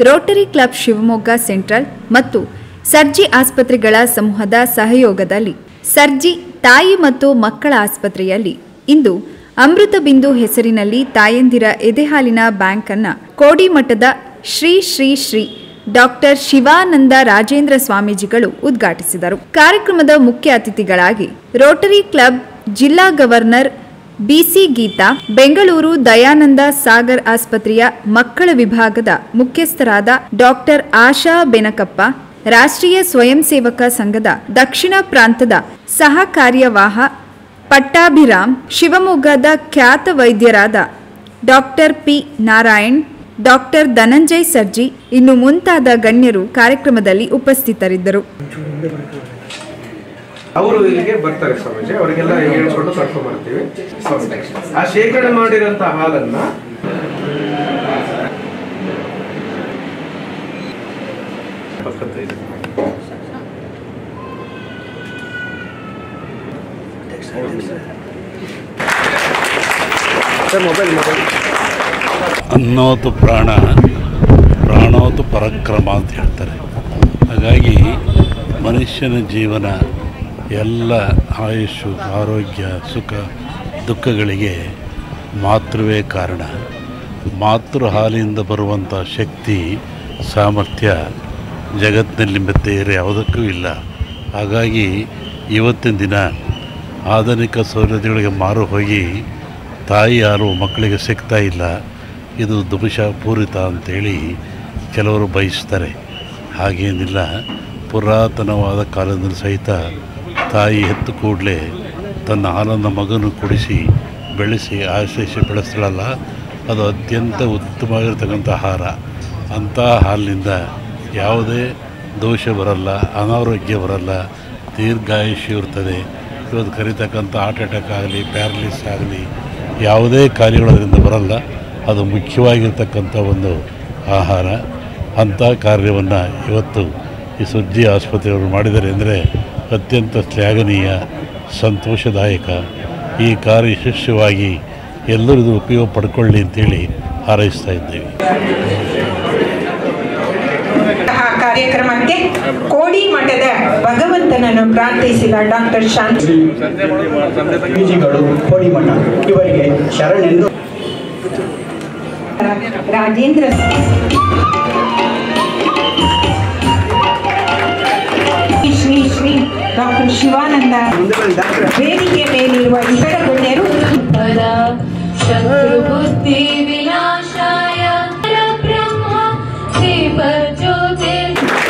Rotary club Shivamogga central ಮತ್ತು ಸರ್ಜಿ ಆಸ್ಪತ್ರೆಗಳ ಸಮೂಹದ ಸಹಯೋಗದಲ್ಲಿ ಸರ್ಜಿ ತಾಯಿ ಮತ್ತು ಮಕ್ಕಳ ಆಸ್ಪತ್ರೆಯಲ್ಲಿ ಇಂದು ಅಮೃತ ಬಿಂದು ಹೆಸರಿನಲ್ಲಿ ತಾಯಂದಿರ ಎದೆಹಾಲಿನ ಬ್ಯಾಂಕ್ ಅನ್ನ ಕೋಡಿಮಠದ ಶ್ರೀ ಶ್ರೀ ಶ್ರೀ ಡಾಕ್ಟರ್ ಶಿವಾನಂದ ರಾಜೇಂದ್ರ ಸ್ವಾಮೀಜಿಗಳು ಉದ್ಘಾಟಿಸಿದರು ಕಾರ್ಯಕ್ರಮದ ಮುಖ್ಯ ಅತಿಥಿಗಳಾಗಿ ರೋಟರಿ ಕ್ಲಬ್ ಜಿಲ್ಲಾ ಗವರ್ನರ್ ಬಿಸಿ ಗೀತಾ ಬೆಂಗಳೂರು ದಯಾನಂದ ಸಾಗರ್ ಆಸ್ಪತ್ರೆಯ ಮಕ್ಕಳ ವಿಭಾಗದ ಮುಖ್ಯಸ್ಥರಾದ ಡಾಕ್ಟರ್ ಆಶಾ ಬೆನಕಪ್ಪ ರಾಷ್ಟ್ರೀಯ ಸ್ವಯಂ ಸೇವಕ ಸಂಘದ ದಕ್ಷಿಣ ಪ್ರಾಂತದ ಸಹ ಕಾರ್ಯವಾಹ ಪಟ್ಟಾಭಿರಾಮ್ ಶಿವಮೊಗ್ಗದ ಖ್ಯಾತ ವೈದ್ಯರಾದ doctor P Narayan doctor Dhananjay Sarji ಇನ್ನು ಮುಂತಾದ ಗಣ್ಯರು ಕಾರ್ಯಕ್ರಮದಲ್ಲಿ ಉಪಸ್ಥಿತರಿದ್ದರು ಅವರು ಇಲ್ಲಿಗೆ ಬರ್ತಾರೆ ಸ್ವಾಮೀಜಿ ಅವರಿಗೆಲ್ಲ ಹೇಳ್ಕೊಂಡು ಕರ್ಕೊಂಡ್ ಬರ್ತೀವಿ ಸ್ವಾಮೀಜಿ. ಆ ಶೇಖರಣೆ ಮಾಡಿರೋಂಥ ಹಾಲನ್ನ ಪಕ್ಕದೈದು. ಸರ್ ಮೊಬೈಲ್ ಮೊಬೈಲ್ ಅನ್ನೋದು ಪ್ರಾಣ ಪ್ರಾಣೋದು ಪರಾಕ್ರಮ ಅಂತ ಹೇಳ್ತಾರೆ ಹಾಗಾಗಿ ಮನುಷ್ಯನ ಜೀವನ ಎಲ್ಲ ಆಯುಷು ಆರೋಗ್ಯ ಸುಖ ದುಃಖಗಳಿಗೆ ಮಾತೃವೇ ಕಾರಣ ಮಾತೃ ಹಾಲಿಂದ ಬರುವಂಥ ಶಕ್ತಿ ಸಾಮರ್ಥ್ಯ ಜಗತ್ತಿನಲ್ಲಿ ಮತ್ತೆ ಬೇರೆ ಯಾವುದಕ್ಕೂ ಇಲ್ಲ ಹಾಗಾಗಿ ಇವತ್ತಿನ ದಿನ ಆಧುನಿಕ ಸೌಲಭ್ಯಗಳಿಗೆ ಮಾರು ಹೋಗಿ ತಾಯಿ ಹಾಲು ಮಕ್ಕಳಿಗೆ ಸಿಗ್ತಾ ಇಲ್ಲ ಇದು ದುಮಿಷ ಪೂರಿತ ಅಂತೇಳಿ ಕೆಲವರು ಬಯಸ್ತಾರೆ ಹಾಗೇನಿಲ್ಲ ಪುರಾತನವಾದ ಕಾಲದಲ್ಲಿ ಸಹಿತ ತಾಯಿ ಹೆತ್ತು ಕೂಡಲೇ ತನ್ನ ಹಾಲನ್ನು ಮಗನು ಕುಡಿಸಿ ಬೆಳೆಸಿ ಆಶ್ರಯಿಸಿ ಬೆಳೆಸ್ತಾಳಲ್ಲ ಅದು ಅತ್ಯಂತ ಉತ್ತಮವಾಗಿರ್ತಕ್ಕಂಥ ಆಹಾರ ಅಂಥ ಹಾಲಿನಿಂದ ಯಾವುದೇ ದೋಷ ಬರಲ್ಲ ಅನಾರೋಗ್ಯ ಬರಲ್ಲ ದೀರ್ಘಾಯುಷ್ಯ ಇರ್ತದೆ ಇವತ್ತು ಕರಿತಕ್ಕಂಥ ಹಾರ್ಟ್ ಅಟ್ಯಾಕ್ ಆಗಲಿ ಪ್ಯಾರಲಿಸ್ ಆಗಲಿ ಯಾವುದೇ ಕಾರ್ಯಗಳು ಅದರಿಂದ ಬರಲ್ಲ ಅದು ಮುಖ್ಯವಾಗಿರ್ತಕ್ಕಂಥ ಒಂದು ಆಹಾರ ಅಂಥ ಕಾರ್ಯವನ್ನು ಇವತ್ತು ಈ ಸುದ್ದಿ ಆಸ್ಪತ್ರೆಯವರು ಮಾಡಿದ್ದಾರೆ ಅಂದರೆ ಅತ್ಯಂತ ಶ್ಲಾಘನೀಯ ಸಂತೋಷದಾಯಕ ಈ ಕಾರ್ಯ ಯಶಸ್ವಿಯಾಗಿ ಎಲ್ಲರೂ ಇದು ಉಪಯೋಗ ಪಡ್ಕೊಳ್ಳಿ ಅಂತೇಳಿ ಹಾರೈಸ್ತಾ ಇದ್ದೇವೆ ಇಂತಹ ಕಾರ್ಯಕ್ರಮಕ್ಕೆ ಕೋಡಿ ಮಠದ ಭಗವಂತನನ್ನು ಪ್ರಾರ್ಥಿಸಿದ ಡಾಕ್ಟರ್ ಶಾಂತಿ ಸ್ವಾಮೀಜಿಗಳು ಕೋಡಿಮಠ ಇವರಿಗೆ ಶರಣೆಂದು ರಾಜೇಂದ್ರ ಶ್ರೀ ಶ್ರೀ ಡಾಕ್ಟರ್ ಶಿವಾನಂದ ವೇದಿಕೆ ಮೇಲಿರುವ ಇತರ ಗಣ್ಯರು पदा शत्रुबुद्धिविनाशाय परब्रह्म दीपज्योतिर्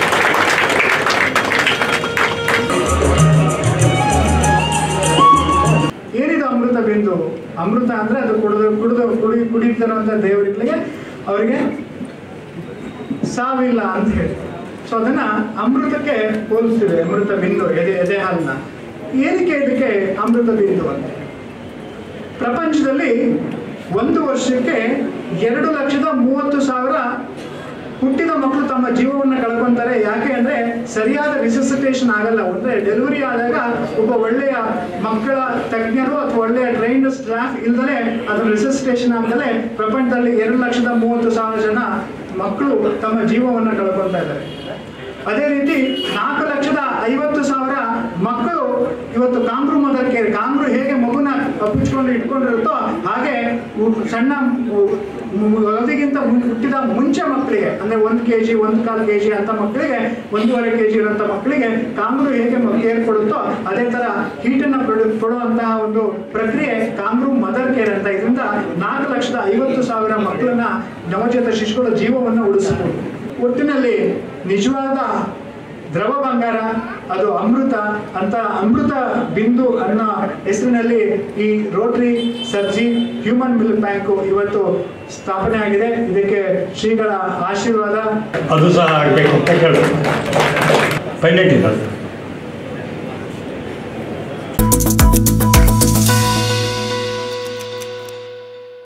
ಏನಿದು ಅಮೃತ ಬಿಂದು ಅಮೃತ ಅಂದ್ರೆ ಅದು ಕುಡಿದು ಕುಡಿದು ಕುಡಿ ಕುಡಿತಿರೋಂಥ ದೇವರುಗಳಿಗೆ ಅವರಿಗೆ ಸಾವಿಲ್ಲ ಅಂತ ಹೇಳಿ ಸೊ ಅದನ್ನ ಅಮೃತಕ್ಕೆ ಹೋಲಿಸ್ತೀವಿ ಅಮೃತ ಬಿಂದು ಎದೆ ಎದೆ ಹಾಲನ್ನ ಏನಕ್ಕೆ ಇದಕ್ಕೆ ಅಮೃತ ಬಿಂದು ಅಂತ ಪ್ರಪಂಚದಲ್ಲಿ ಒಂದು ವರ್ಷಕ್ಕೆ ಎರಡು ಲಕ್ಷದ ಮೂವತ್ತು ಸಾವಿರ ಹುಟ್ಟಿದ ಮಕ್ಕಳು ತಮ್ಮ ಜೀವವನ್ನು ಕಳ್ಕೊಂತಾರೆ ಯಾಕೆ ಅಂದ್ರೆ ಸರಿಯಾದ ರಿಸಸಿಟೇಷನ್ ಆಗಲ್ಲ ಅಂದ್ರೆ ಡೆಲಿವರಿ ಆದಾಗ ಒಬ್ಬ ಒಳ್ಳೆಯ ಮಕ್ಕಳ ತಜ್ಞರು ಅಥವಾ ಒಳ್ಳೆಯ ಟ್ರೈನ್ಡ್ ಸ್ಟಾಫ್ ಇಲ್ದಲೆ ಅದನ್ನ ರಿಸಸಿಟೇಷನ್ ಆಗದಲೆ ಪ್ರಪಂಚದಲ್ಲಿ ಎರಡು ಲಕ್ಷದ ಮೂವತ್ತು ಸಾವಿರ ಜನ ಮಕ್ಕಳು ತಮ್ಮ ಜೀವವನ್ನು ಕಳ್ಕೊತಾ ಇದ್ದಾರೆ ಅದೇ ರೀತಿ ನಾಲ್ಕು ಲಕ್ಷದ ಐವತ್ತು ಸಾವಿರ ಮಕ್ಕಳು ಇವತ್ತು ಕಾಂಗ್ರು ಮದರ್ ಕೇರ್ ಕಾಂಗ್ರು ಹೇಗೆ ಮಗುನ ಕಪ್ಪಿಸ್ಕೊಂಡು ಇಟ್ಕೊಂಡಿರುತ್ತೋ ಹಾಗೆ ಉ- ಸಣ್ಣ ಉ- ಮು- ಅವಧಿಗಿಂತ ಮುನ್- ಹುಟ್ಟಿದ ಮುಂಚೆ ಮಕ್ಕಳಿಗೆ ಅಂದ್ರೆ ಒಂದು ಕೆ ಜಿ ಒಂದು ಕಾಲು ಕೆ ಜಿ ಅಂತ ಮಕ್ಕಳಿಗೆ ಒಂದೂವರೆ ಕೆ ಜಿ ಇರೋಂಥ ಮಕ್ಕಳಿಗೆ ಕಾಂಗ್ರು ಹೇಗೆ ಕೇರ್ ಕೊಡುತ್ತೋ ಅದೇ ತರ ಹೀಟನ್ನ ಕೊಡು ಕೊಡುವಂತಹ ಒಂದು ಪ್ರಕ್ರಿಯೆ ಕಾಂಗ್ರು ಮದರ್ ಕೇರ್ ಅಂತ ಇದರಿಂದ ನಾಲ್ಕು ಲಕ್ಷದ ಐವತ್ತು ಸಾವಿರ ಮಕ್ಕಳನ್ನ ನವಜಾತ ಶಿಶುಗಳ ಜೀವವನ್ನು ಉಳಿಸಬಹುದು ಒಟ್ಟಿನಲ್ಲಿ ನಿಜವಾದ ದ್ರವ ಬಂಗಾರ ಅದು ಅಮೃತ ಅಂತ ಅಮೃತ ಬಿಂದು ಅನ್ನೋ ಹೆಸರಿನಲ್ಲಿ ಈ rotary Sarji human milk bank ಇವತ್ತು ಸ್ಥಾಪನೆ ಆಗಿದೆ ಇದಕ್ಕೆ ಶ್ರೀಗಳ ಆಶೀರ್ವಾದ ಅದು ಸಹ ಆಗಬೇಕು ಅಂತ ಕೇಳಿದ್ರು ಪೈಲಟ್ ಇಲ್ಲ